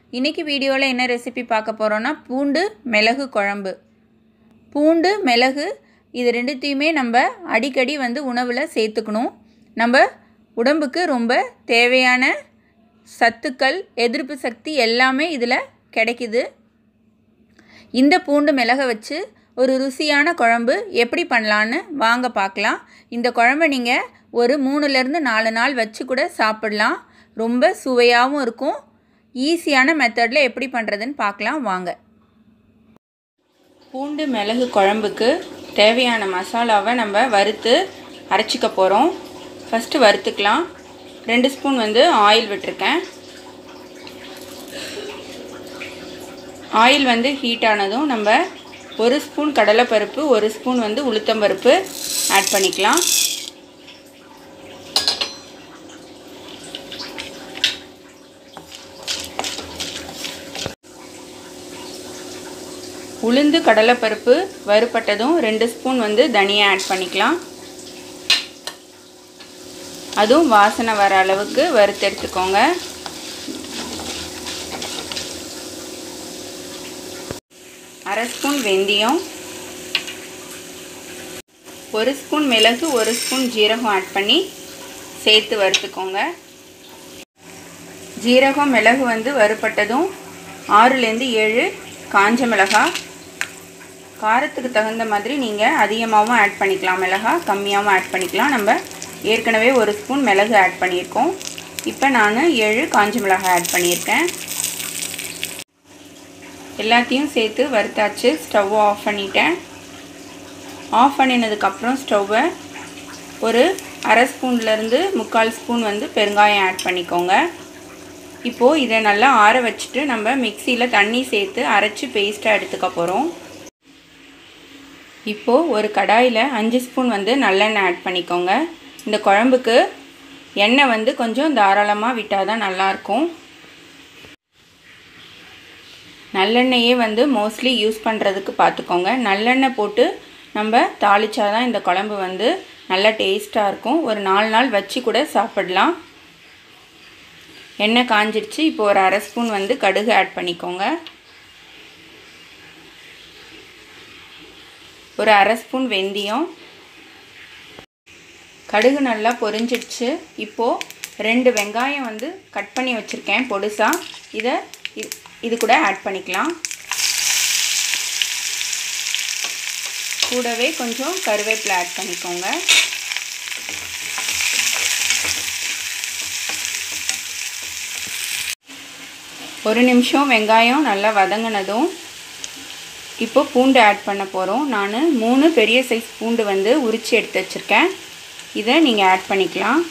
இன்றைக்கி வீடியோவில் என்ன ரெசிபி பார்க்க போகிறோன்னா பூண்டு மிளகு குழம்பு பூண்டு மிளகு இது ரெண்டுத்தையுமே நம்ம அடிக்கடி வந்து உணவில் சேர்த்துக்கணும் நம்ம உடம்புக்கு ரொம்ப தேவையான சத்துக்கள் எதிர்ப்பு சக்தி எல்லாமே இதில் கிடைக்குது இந்த பூண்டு மிளகை வச்சு ஒரு ருசியான குழம்பு எப்படி பண்ணலான்னு வாங்க பார்க்கலாம் இந்த குழம்பை நீங்கள் ஒரு மூணுலேருந்து நாலு நாள் வச்சு கூட சாப்பிடலாம் ரொம்ப சுவையாகவும் இருக்கும் ஈஸியான மெத்தடில் எப்படி பண்ணுறதுன்னு பார்க்கலாம் வாங்க பூண்டு மிளகு குழம்புக்கு தேவையான மசாலாவை நம்ம வறுத்து அரைச்சிக்க போகிறோம் ஃபஸ்ட்டு வறுத்துக்கலாம் ரெண்டு ஸ்பூன் வந்து ஆயில் விட்டுருக்கேன் ஆயில் வந்து ஹீட் ஆனதும் நம்ம ஒரு ஸ்பூன் கடலைப்பருப்பு ஒரு ஸ்பூன் வந்து உளுத்தம்பருப்பு ஆட் பண்ணிக்கலாம் உளுந்து கடலைப்பருப்பு வறுப்பட்டதும் ரெண்டு ஸ்பூன் வந்து தனியா ஆட் பண்ணிக்கலாம் அதுவும் வாசனை வர அளவுக்கு வறுத்து எடுத்துக்கோங்க அரை ஸ்பூன் வெந்தயம் ஒரு ஸ்பூன் மிளகு ஒரு ஸ்பூன் ஜீரகம் ஆட் பண்ணி சேர்த்து வறுத்துக்கோங்க ஜீரகம் மிளகு வந்து வறுப்பட்டதும் ஆறுலேருந்து ஏழு காஞ்ச மிளகாய் காரத்துக்கு தகுந்த மாதிரி நீங்கள் அதிகமாகவும் ஆட் பண்ணிக்கலாம் மிளகாய் கம்மியாகவும் ஆட் பண்ணிக்கலாம் நம்ம ஏற்கனவே ஒரு ஸ்பூன் மிளகு ஆட் பண்ணியிருக்கோம் இப்போ நான் ஏழு காஞ்ச மிளகாய் ஆட் பண்ணியிருக்கேன் எல்லாத்தையும் சேர்த்து வறுத்தாச்சு ஸ்டவ்வை ஆஃப் பண்ணிட்டேன் ஆஃப் பண்ணினதுக்கப்புறம் ஸ்டவ்வை ஒரு அரை ஸ்பூன்லேருந்து முக்கால் ஸ்பூன் வந்து பெருங்காயம் ஆட் பண்ணிக்கோங்க இப்போது இதை நல்லா ஆற வச்சுட்டு நம்ம மிக்சியில் தண்ணி சேர்த்து அரைச்சி பேஸ்ட்டாக எடுத்துக்க போகிறோம் இப்போது ஒரு கடாயில் அஞ்சு ஸ்பூன் வந்து நல்லெண்ணெய் ஆட் பண்ணிக்கோங்க இந்த குழம்புக்கு எண்ணெய் வந்து கொஞ்சம் தாராளமாக விட்டால் தான் நல்லாயிருக்கும் நல்லெண்ணெயே வந்து மோஸ்ட்லி யூஸ் பண்ணுறதுக்கு பார்த்துக்கோங்க நல்லெண்ணெய் போட்டு நம்ம தாளிச்சாதான் இந்த குழம்பு வந்து நல்லா டேஸ்ட்டாக இருக்கும் ஒரு நாலு நாள் வச்சு கூட சாப்பிடலாம் எண்ணெய் காஞ்சிடுச்சு இப்போ ஒரு அரை ஸ்பூன் வந்து கடுகு ஆட் பண்ணிக்கோங்க ஒரு அரை ஸ்பூன் வெந்தயம் கடுகு நல்லா பொரிஞ்சிடுச்சு இப்போது ரெண்டு வெங்காயம் வந்து கட் பண்ணி வச்சுருக்கேன் பொடுசாக இதை இது கூட ஆட் பண்ணிக்கலாம் கூடவே கொஞ்சம் கருவேப்பிலை ஆட் பண்ணிக்கோங்க ஒரு நிமிஷம் வெங்காயம் நல்லா வதங்கினதும் இப்போ பூண்டு ஆட் பண்ண போகிறோம் நான் மூணு பெரிய சைஸ் பூண்டு வந்து உரித்து எடுத்து வச்சுருக்கேன் இதை நீங்கள் ஆட் பண்ணிக்கலாம்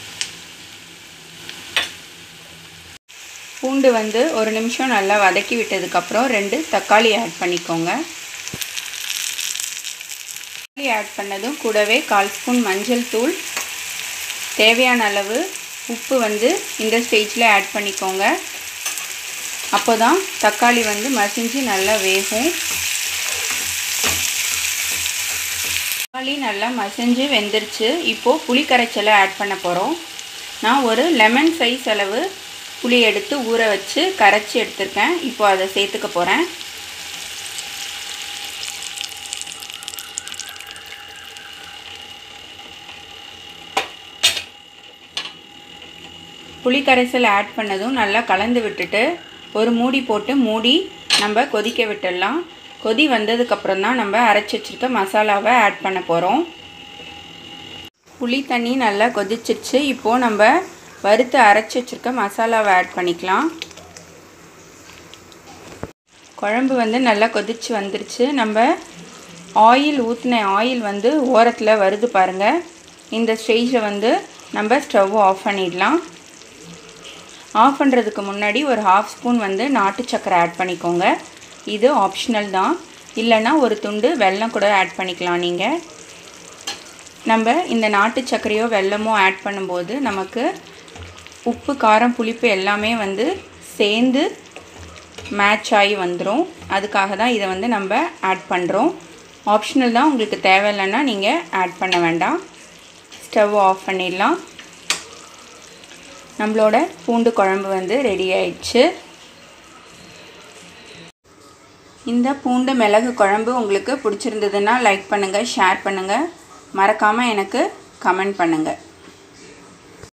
பூண்டு வந்து ஒரு நிமிஷம் நல்லா வதக்கி விட்டதுக்கப்புறம் ரெண்டு தக்காளி ஆட் பண்ணிக்கோங்க தக்காளி ஆட் பண்ணதும் கூடவே கால் ஸ்பூன் மஞ்சள் தூள் தேவையான அளவு உப்பு வந்து இந்த ஸ்டேஜில் ஆட் பண்ணிக்கோங்க அப்போ தான் தக்காளி வந்து மசிஞ்சு நல்லா வேகும் தக்காளி நல்லா மசிஞ்சு வெந்துருச்சு இப்போது புளி கரைச்சலை ஆட் பண்ண போகிறோம் நான் ஒரு லெமன் சைஸ் அளவு புளி எடுத்து ஊற வச்சு கரைச்சி எடுத்திருக்கேன் இப்போ அதை சேர்த்துக்க போகிறேன் புளி கரைசல் ஆட் பண்ணதும் நல்லா கலந்து விட்டுட்டு ஒரு மூடி போட்டு மூடி நம்ம கொதிக்க விட்டுடலாம் கொதி வந்ததுக்கப்புறம் தான் நம்ம அரைச்சி வச்சுருக்க மசாலாவை ஆட் பண்ண போகிறோம் புளி தண்ணி நல்லா கொதிச்சிருச்சு இப்போது நம்ம வறுத்து அரைச்சி வச்சுருக்க மசாலாவை ஆட் பண்ணிக்கலாம் குழம்பு வந்து நல்லா கொதிச்சு வந்துருச்சு நம்ம ஆயில் ஊற்றின ஆயில் வந்து ஓரத்தில் வருது பாருங்கள் இந்த ஸ்டேஜில் வந்து நம்ம ஸ்டவ் ஆஃப் பண்ணிடலாம் ஆஃப் பண்ணுறதுக்கு முன்னாடி ஒரு ஹாஃப் ஸ்பூன் வந்து நாட்டு சக்கரை ஆட் பண்ணிக்கோங்க இது ஆப்ஷனல் தான் இல்லைன்னா ஒரு துண்டு வெல்லம் கூட ஆட் பண்ணிக்கலாம் நீங்கள் நம்ம இந்த நாட்டு சர்க்கரையோ வெல்லமோ ஆட் பண்ணும்போது நமக்கு உப்பு காரம் புளிப்பு எல்லாமே வந்து சேர்ந்து மேட்ச் ஆகி வந்துடும் அதுக்காக தான் இதை வந்து நம்ம ஆட் பண்ணுறோம் ஆப்ஷனல் தான் உங்களுக்கு தேவையில்லைன்னா நீங்கள் ஆட் பண்ண வேண்டாம் ஸ்டவ் ஆஃப் பண்ணிடலாம் நம்மளோட பூண்டு குழம்பு வந்து ரெடி ஆயிடுச்சு இந்த பூண்டு மிளகு குழம்பு உங்களுக்கு பிடிச்சிருந்ததுன்னா லைக் பண்ணுங்கள் ஷேர் பண்ணுங்கள் மறக்காமல் எனக்கு கமெண்ட் பண்ணுங்கள்